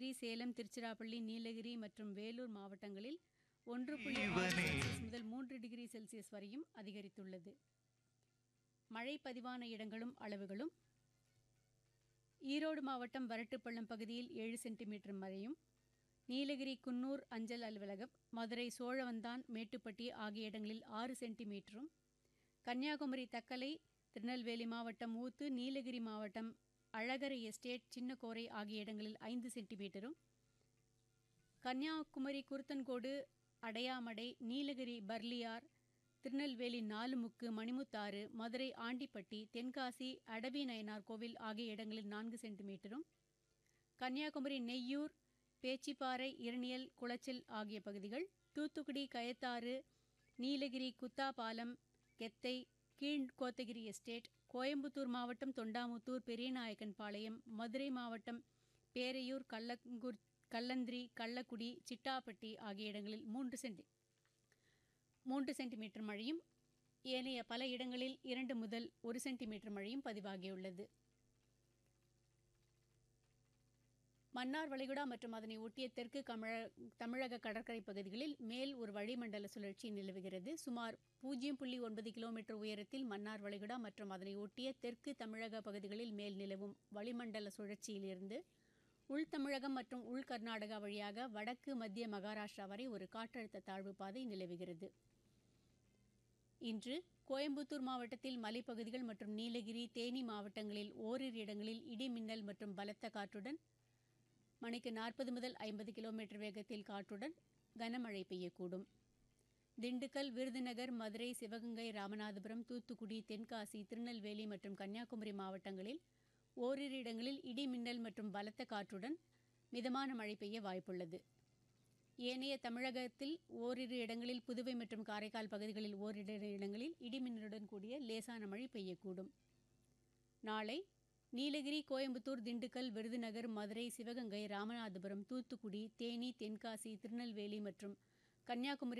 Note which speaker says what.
Speaker 1: கிரி, சேலம் திருச்சிராப்பள்ளி நீலகிரி மற்றும் வேலூர் மாவட்டங்களில் ஒன்று புள்ளி ஆறு செல்சியஸ் முதல் மூன்று டிகிரி செல்சியஸ் வரையும் அதிகரித்துள்ளது மழை பதிவான இடங்களும் அளவுகளும் ஈரோடு மாவட்டம் வரட்டுப்பள்ளம் பகுதியில் ஏழு சென்டிமீட்டர் மழையும் நீலகிரி குன்னூர் அஞ்சல் அலுவலகம் மதுரை சோழவந்தான் மேட்டுப்பட்டி ஆகிய இடங்களில் ஆறு சென்டிமீட்டரும் கன்னியாகுமரி தக்கலை திருநெல்வேலி மாவட்டம் ஊத்து நீலகிரி மாவட்டம் அழகரை எஸ்டேட் சின்னக்கோரை ஆகிய இடங்களில் ஐந்து சென்டிமீட்டரும் கன்னியாகுமரி குருத்தன்கோடு அடையாமடை நீலகிரி பர்லியார் திருநெல்வேலி நாலுமுக்கு மணிமுத்தாறு மதுரை ஆண்டிப்பட்டி தென்காசி அடவி நயனார் கோவில் ஆகிய இடங்களில் நான்கு சென்டிமீட்டரும் கன்னியாகுமரி நெய்யூர் பேச்சிப்பாறை இரணியல் குளச்சல் ஆகிய பகுதிகள் தூத்துக்குடி கயத்தாறு நீலகிரி குத்தாபாலம் கெத்தை கீழ் கோத்தகிரி எஸ்டேட் கோயம்புத்தூர் மாவட்டம் தொண்டாமுத்தூர் பெரியநாயக்கன்பாளையம் மதுரை மாவட்டம் பேரையூர் கள்ளங்குர் கல்லந்திரி கள்ளக்குடி சிட்டாப்பட்டி ஆகிய இடங்களில் மூன்று சென்டி மூன்று சென்டிமீட்டர் மழையும் ஏனைய பல இடங்களில் இரண்டு முதல் ஒரு சென்டிமீட்டர் மழையும் பதிவாகியுள்ளது மன்னார் வளைகுடா மற்றும் அதனை ஒட்டிய தெற்கு கமழ தமிழக கடற்கரை பகுதிகளில் மேல் ஒரு வளிமண்டல சுழற்சி நிலவுகிறது சுமார் பூஜ்ஜியம் புள்ளி ஒன்பது கிலோமீட்டர் உயரத்தில் மன்னார் வளைகுடா மற்றும் அதனை ஒட்டிய தெற்கு தமிழக பகுதிகளில் மேல் நிலவும் வளிமண்டல சுழற்சியிலிருந்து உள் தமிழகம் மற்றும் உள் கர்நாடகா வழியாக வடக்கு மத்திய மகாராஷ்டிரா வரை ஒரு காற்றழுத்த தாழ்வு பாதை நிலவுகிறது இன்று கோயம்புத்தூர் மாவட்டத்தில் மலைப்பகுதிகள் மற்றும் நீலகிரி தேனி மாவட்டங்களில் ஓரிரு இடங்களில் இடி மின்னல் மற்றும் பலத்த காற்றுடன் மணிக்கு நாற்பது முதல் ஐம்பது கிலோமீட்டர் வேகத்தில் காற்றுடன் கனமழை பெய்யக்கூடும் திண்டுக்கல் விருதுநகர் மதுரை சிவகங்கை ராமநாதபுரம் தூத்துக்குடி தென்காசி திருநெல்வேலி மற்றும் கன்னியாகுமரி மாவட்டங்களில் ஓரிரு இடங்களில் இடி மின்னல் மற்றும் பலத்த காற்றுடன் மிதமான மழை பெய்ய வாய்ப்புள்ளது ஏனைய தமிழகத்தில் ஓரிரு இடங்களில் புதுவை மற்றும் காரைக்கால் பகுதிகளில் ஓரிரு இடங்களில் இடிமின்னலுடன் கூடிய லேசான மழை பெய்யக்கூடும் நாளை நீலகிரி கோயம்புத்தூர் திண்டுக்கல் விருதுநகர் மதுரை சிவகங்கை ராமநாதபுரம் தூத்துக்குடி தேனி தென்காசி திருநெல்வேலி மற்றும் கன்னியாகுமரி